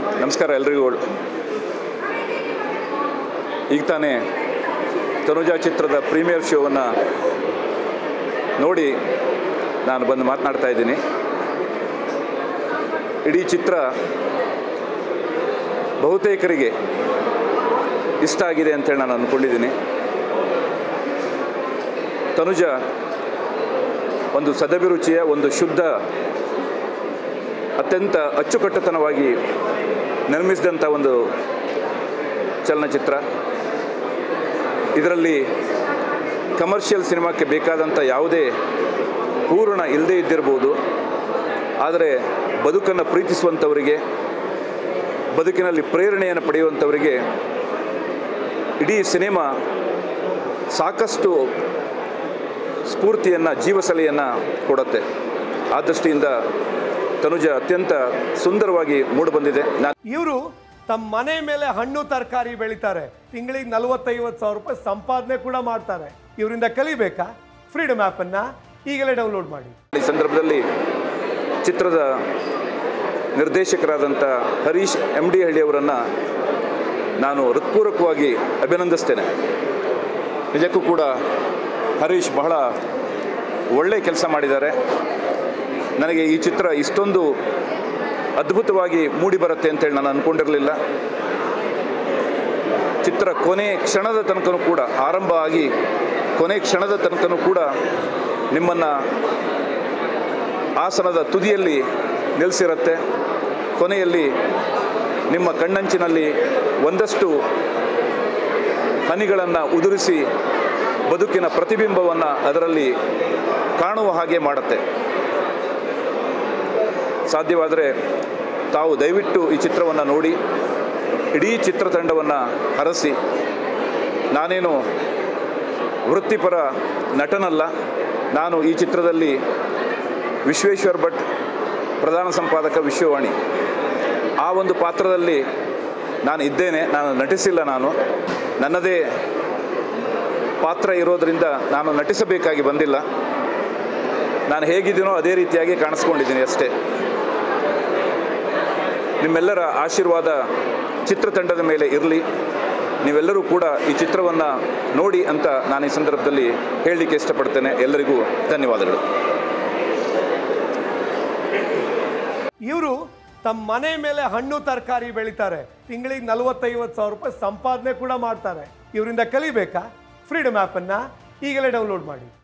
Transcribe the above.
ನಮಸ್ಕಾರ ಎಲ್ರಿಗೂ ಈಗ ತಾನೇ ತನುಜಾ ಚಿತ್ರದ ಪ್ರೀಮಿಯರ್ ಶೋವನ್ನು ನೋಡಿ ನಾನು ಬಂದು ಮಾತನಾಡ್ತಾ ಇದ್ದೀನಿ ಇಡೀ ಚಿತ್ರ ಬಹುತೇಕರಿಗೆ ಇಷ್ಟ ಆಗಿದೆ ಅಂತೇಳಿ ನಾನು ಅಂದ್ಕೊಂಡಿದ್ದೀನಿ ತನುಜ ಒಂದು ಸದಭಿರುಚಿಯ ಒಂದು ಶುದ್ಧ ಅತ್ಯಂತ ಅಚ್ಚುಕಟ್ಟುತನವಾಗಿ ನಿರ್ಮಿಸಿದಂಥ ಒಂದು ಚಲನಚಿತ್ರ ಇದರಲ್ಲಿ ಕಮರ್ಷಿಯಲ್ ಸಿನಿಮಾಕ್ಕೆ ಬೇಕಾದಂಥ ಯಾವುದೇ ಪೂರ್ಣ ಇಲ್ಲದೇ ಇದ್ದಿರ್ಬೋದು ಆದರೆ ಬದುಕನ್ನು ಪ್ರೀತಿಸುವಂಥವರಿಗೆ ಬದುಕಿನಲ್ಲಿ ಪ್ರೇರಣೆಯನ್ನು ಪಡೆಯುವಂಥವರಿಗೆ ಇಡೀ ಸಿನಿಮಾ ಸಾಕಷ್ಟು ಸ್ಫೂರ್ತಿಯನ್ನು ಜೀವಸಲೆಯನ್ನು ಕೊಡುತ್ತೆ ಆ ದೃಷ್ಟಿಯಿಂದ ತನುಜ ಅತ್ಯಂತ ಸುಂದರವಾಗಿ ಮೂಡಿಬಂದಿದೆ ನಾನು ಇವರು ತಮ್ಮ ಮನೆ ಮೇಲೆ ಹಣ್ಣು ತರಕಾರಿ ಬೆಳಿತಾರೆ ತಿಂಗಳಿಗೆ ನಲವತ್ತೈವತ್ತು ಸಾವಿರ ರೂಪಾಯಿ ಸಂಪಾದನೆ ಕೂಡ ಮಾಡ್ತಾರೆ ಇವರಿಂದ ಕಲಿಬೇಕಾ ಫ್ರೀಡಮ್ ಆ್ಯಪನ್ನು ಈಗಲೇ ಡೌನ್ಲೋಡ್ ಮಾಡಿ ಈ ಸಂದರ್ಭದಲ್ಲಿ ಚಿತ್ರದ ನಿರ್ದೇಶಕರಾದಂಥ ಹರೀಶ್ ಎಮ್ ಡಿ ಹಳ್ಳಿಯವರನ್ನು ನಾನು ಹೃತ್ಪೂರ್ವಕವಾಗಿ ಅಭಿನಂದಿಸ್ತೇನೆ ನಿಜಕ್ಕೂ ಕೂಡ ಹರೀಶ್ ಬಹಳ ಒಳ್ಳೆಯ ಕೆಲಸ ಮಾಡಿದ್ದಾರೆ ನನಗೆ ಈ ಚಿತ್ರ ಇಷ್ಟೊಂದು ಅದ್ಭುತವಾಗಿ ಮೂಡಿ ಬರುತ್ತೆ ಅಂತೇಳಿ ನಾನು ಅಂದ್ಕೊಂಡಿರಲಿಲ್ಲ ಚಿತ್ರ ಕೊನೆ ಕ್ಷಣದ ತನಕನೂ ಕೂಡ ಆರಂಭ ಆಗಿ ಕೊನೆ ಕ್ಷಣದ ತನಕನೂ ಕೂಡ ನಿಮ್ಮನ್ನು ಆಸನದ ತುದಿಯಲ್ಲಿ ನಿಲ್ಲಿಸಿರುತ್ತೆ ಕೊನೆಯಲ್ಲಿ ನಿಮ್ಮ ಕಣ್ಣಂಚಿನಲ್ಲಿ ಒಂದಷ್ಟು ಹನಿಗಳನ್ನು ಉದುರಿಸಿ ಬದುಕಿನ ಪ್ರತಿಬಿಂಬವನ್ನು ಅದರಲ್ಲಿ ಕಾಣುವ ಹಾಗೆ ಮಾಡುತ್ತೆ ಸಾಧ್ಯವಾದರೆ ತಾವು ದಯವಿಟ್ಟು ಈ ಚಿತ್ರವನ್ನು ನೋಡಿ ಇಡೀ ಚಿತ್ರತಂಡವನ್ನು ಹರಸಿ ನಾನೇನು ವೃತ್ತಿಪರ ನಟನಲ್ಲ ನಾನು ಈ ಚಿತ್ರದಲ್ಲಿ ವಿಶ್ವೇಶ್ವರ್ ಭಟ್ ಪ್ರಧಾನ ಸಂಪಾದಕ ವಿಶ್ವವಾಣಿ ಆ ಒಂದು ಪಾತ್ರದಲ್ಲಿ ನಾನು ಇದ್ದೇನೆ ನಾನು ನಟಿಸಿಲ್ಲ ನಾನು ನನ್ನದೇ ಪಾತ್ರ ಇರೋದರಿಂದ ನಾನು ನಟಿಸಬೇಕಾಗಿ ಬಂದಿಲ್ಲ ನಾನು ಹೇಗಿದ್ದೀನೋ ಅದೇ ರೀತಿಯಾಗಿ ಕಾಣಿಸ್ಕೊಂಡಿದ್ದೀನಿ ಅಷ್ಟೇ ನಿಮ್ಮೆಲ್ಲರ ಆಶೀರ್ವಾದ ಚಿತ್ರತಂಡದ ಮೇಲೆ ಇರಲಿ ನೀವೆಲ್ಲರೂ ಕೂಡ ಈ ಚಿತ್ರವನ್ನು ನೋಡಿ ಅಂತ ನಾನು ಈ ಸಂದರ್ಭದಲ್ಲಿ ಹೇಳಲಿಕ್ಕೆ ಇಷ್ಟಪಡ್ತೇನೆ ಎಲ್ಲರಿಗೂ ಧನ್ಯವಾದಗಳು ಇವರು ತಮ್ಮ ಮನೆ ಮೇಲೆ ಹಣ್ಣು ತರಕಾರಿ ಬೆಳಿತಾರೆ ತಿಂಗಳಿಗೆ ನಲವತ್ತೈವತ್ತು ಸಾವಿರ ರೂಪಾಯಿ ಸಂಪಾದನೆ ಕೂಡ ಮಾಡ್ತಾರೆ ಇವರಿಂದ ಕಲಿಬೇಕಾ ಫ್ರೀಡಮ್ ಆ್ಯಪನ್ನು ಈಗಲೇ ಡೌನ್ಲೋಡ್ ಮಾಡಿ